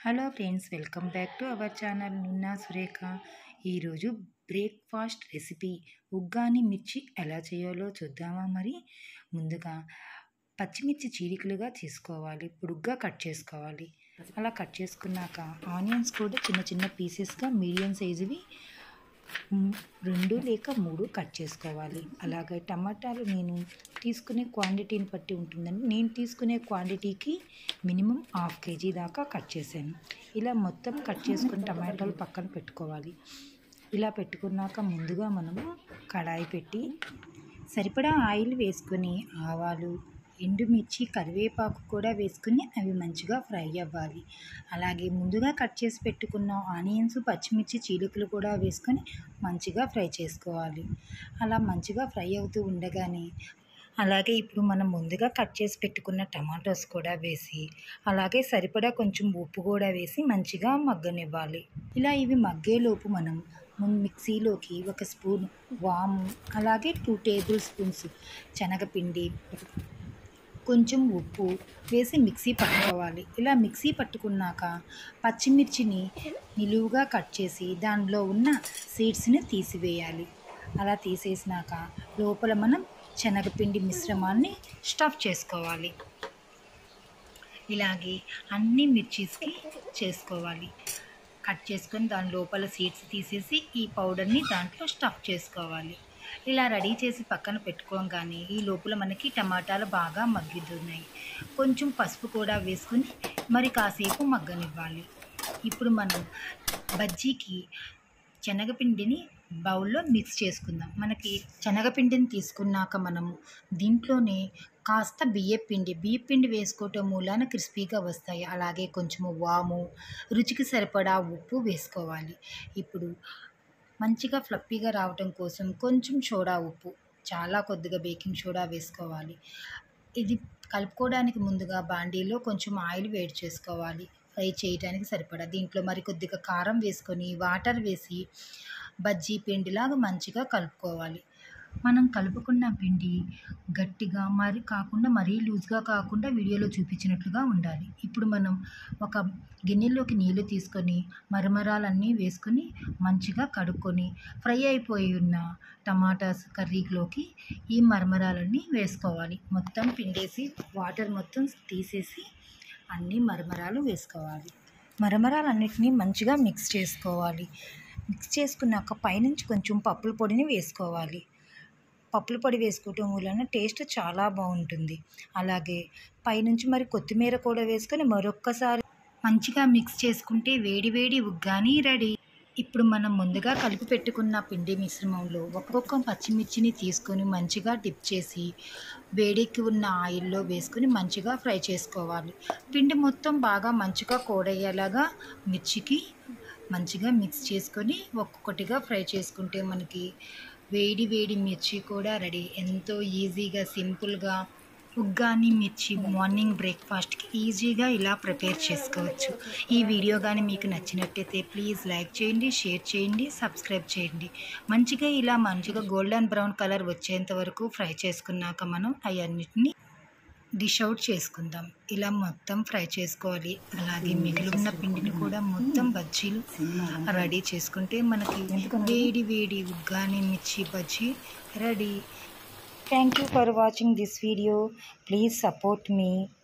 hello friends welcome back to our channel నిన్న సురేఖ ఈరోజు breakfast recipe uggani మిర్చి ఎలా చేయాలో చూద్దామా మరి ముందుగా పచ్చిమిర్చి చీలికలుగా తీసుకోవాలి పొడుగ్గా కట్ చేసుకోవాలి అలా కట్ చేసుకున్నాక ఆనియన్స్ కూడా చిన్న చిన్న పీసెస్గా మీడియం సైజువి మ్, రెండు లేక మూడు కట్ చేసుకోవాలి అలాగే టమాటాలు నేను తీసుకునే క్వాంటిటీని బట్టి ఉంటుందని నేను తీసుకునే క్వాంటిటీకి మినిమం హాఫ్ కేజీ దాకా కట్ చేశాను ఇలా మొత్తం కట్ చేసుకుని టమాటాలు పక్కన పెట్టుకోవాలి ఇలా పెట్టుకున్నాక ముందుగా మనము కడాయి పెట్టి సరిపడా ఆయిల్ వేసుకొని ఆవాలు ఎండుమిర్చి కరివేపాకు కూడా వేసుకుని అవి మంచిగా ఫ్రై అవ్వాలి అలాగే ముందుగా కట్ చేసి పెట్టుకున్న ఆనియన్స్ పచ్చిమిర్చి చీలికలు కూడా వేసుకొని మంచిగా ఫ్రై చేసుకోవాలి అలా మంచిగా ఫ్రై అవుతూ ఉండగానే అలాగే ఇప్పుడు మనం ముందుగా కట్ చేసి పెట్టుకున్న టమాటోస్ కూడా వేసి అలాగే సరిపడా కొంచెం ఉప్పు కూడా వేసి మంచిగా మగ్గనివ్వాలి ఇలా ఇవి మగ్గేలోపు మనం ముందు మిక్సీలోకి ఒక స్పూన్ వాము అలాగే టూ టేబుల్ స్పూన్స్ శనగపిండి కొంచెం ఉప్పు వేసి మిక్సీ పట్టుకోవాలి ఇలా మిక్సీ పట్టుకున్నాక పచ్చిమిర్చిని నిలువుగా కట్ చేసి దానిలో ఉన్న సీడ్స్ని తీసివేయాలి అలా తీసేసినాక లోపల మనం శనగపిండి మిశ్రమాన్ని స్టఫ్ చేసుకోవాలి ఇలాగే అన్ని మిర్చీస్కి చేసుకోవాలి కట్ చేసుకొని దాని లోపల సీడ్స్ తీసేసి ఈ పౌడర్ని దాంట్లో స్టఫ్ చేసుకోవాలి ఇలా రెడీ చేసి పక్కన పెట్టుకోగానే ఈ లోపల మనకి టమాటాలు బాగా మగ్గుతున్నాయి కొంచెం పసుపు కూడా వేసుకొని మరి కాసేపు మగ్గనివ్వాలి ఇప్పుడు మనం బజ్జీకి శనగపిండిని బౌల్లో మిక్స్ చేసుకుందాం మనకి శనగపిండిని తీసుకున్నాక మనము దీంట్లోనే కాస్త బియ్యపిండి బియ్యపిండి వేసుకోవటం మూలాన క్రిస్పీగా వస్తాయి అలాగే కొంచెము వాము రుచికి సరిపడా ఉప్పు వేసుకోవాలి ఇప్పుడు మంచిగా ఫ్లప్పీగా రావటం కోసం కొంచెం సోడా ఉప్పు చాలా కొద్దిగా బేకింగ్ సోడా వేసుకోవాలి ఇది కలుపుకోవడానికి ముందుగా బాండీలో కొంచెం ఆయిల్ వేడి చేసుకోవాలి ఫ్రై చేయడానికి సరిపడా దీంట్లో మరి కొద్దిగా కారం వేసుకొని వాటర్ వేసి బజ్జీ పిండిలాగా మంచిగా కలుపుకోవాలి మనం కలుపుకున్న పిండి గట్టిగా మరి కాకుండా మరీ లూజ్గా కాకుండా వీడియోలో చూపించినట్లుగా ఉండాలి ఇప్పుడు మనం ఒక గిన్నెలోకి నీళ్లు తీసుకొని మరమరాలన్నీ వేసుకొని మంచిగా కడుక్కొని ఫ్రై అయిపోయి ఉన్న టమాటాస్ కర్రీలోకి ఈ మరమరాలన్నీ వేసుకోవాలి మొత్తం పిండేసి వాటర్ మొత్తం తీసేసి అన్ని మరమరాలు వేసుకోవాలి మరమరాలన్నిటినీ మంచిగా మిక్స్ చేసుకోవాలి మిక్స్ చేసుకున్నాక పైనుంచి కొంచెం పప్పుల పొడిని వేసుకోవాలి పప్పుల పొడి వేసుకోవటం వలన టేస్ట్ చాలా బాగుంటుంది అలాగే పైనుంచి మరి కొత్తిమీర కూడా వేసుకొని మరొక్కసారి మంచిగా మిక్స్ చేసుకుంటే వేడి వేడి ఉగ్గాని రెడీ ఇప్పుడు మనం ముందుగా కలిపి పెట్టుకున్న పిండి మిశ్రమంలో ఒక్కొక్క పచ్చిమిర్చిని తీసుకొని మంచిగా డిప్ చేసి వేడికి ఉన్న ఆయిల్లో వేసుకొని మంచిగా ఫ్రై చేసుకోవాలి పిండి మొత్తం బాగా మంచిగా కోడయ్యేలాగా మిర్చికి మంచిగా మిక్స్ చేసుకొని ఒక్కొక్కటిగా ఫ్రై చేసుకుంటే మనకి వేడి వేడి మిర్చి కూడా రెడీ ఎంతో ఈజీగా సింపుల్గా ఉగ్గాని మిర్చి మార్నింగ్ బ్రేక్ఫాస్ట్కి ఈజీగా ఇలా ప్రిపేర్ చేసుకోవచ్చు ఈ వీడియో కానీ మీకు నచ్చినట్టయితే ప్లీజ్ లైక్ చేయండి షేర్ చేయండి సబ్స్క్రైబ్ చేయండి మంచిగా ఇలా మంచిగా గోల్డెన్ బ్రౌన్ కలర్ వచ్చేంత వరకు ఫ్రై చేసుకున్నాక మనం అవన్నిటిని డిష్ అవుట్ చేసుకుందాం ఇలా మొత్తం ఫ్రై చేసుకోవాలి అలాగే మిగిలిన పిండిని కూడా మొత్తం బజ్జీలు రెడీ చేసుకుంటే మనకి వేడి వేడి uggani mirchi bajji ready thank you for watching this video please support me